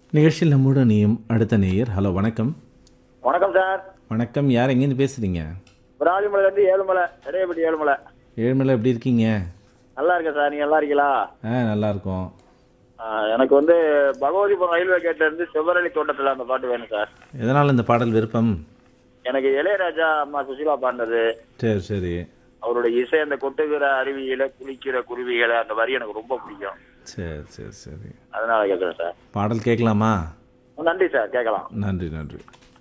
நிகழ்ச்சியில் நம்மோடு நீயும் அடுத்த நேயர் ஹலோ வணக்கம் வணக்கம் சார் வணக்கம் யார் எங்கேருந்து பேசுகிறீங்க விராலிமலையிலேருந்து ஏழுமலை இடையப்பட்டி ஏழுமலை ஏழுமலை எப்படி இருக்கீங்க நல்லா இருக்கேன் சார் நீங்கள் நல்லா இருக்கீங்களா ஆ நல்லா இருக்கோம் ஆ, எனக்கு வந்து பகவதிபுரம் ரயில்வே கேட்ல இருந்து செவ்வரளி தோட்டத்தில் அந்த பாட்டு வேணும் சார் எதனால் இந்த பாடல் விருப்பம் எனக்கு இளையராஜா அம்மா சுசிலா பாடினது சரி சரி அவருடைய இசை அந்த கொட்டுகிற அருவியில குளிக்கிற குருவிகளை அந்த வரி எனக்கு ரொம்ப பிடிக்கும் சரி சரி சரி அதனால கேட்குறேன் சார் பாடல் கேட்கலாமா நன்றி சார் கேட்கலாம் நன்றி நன்றி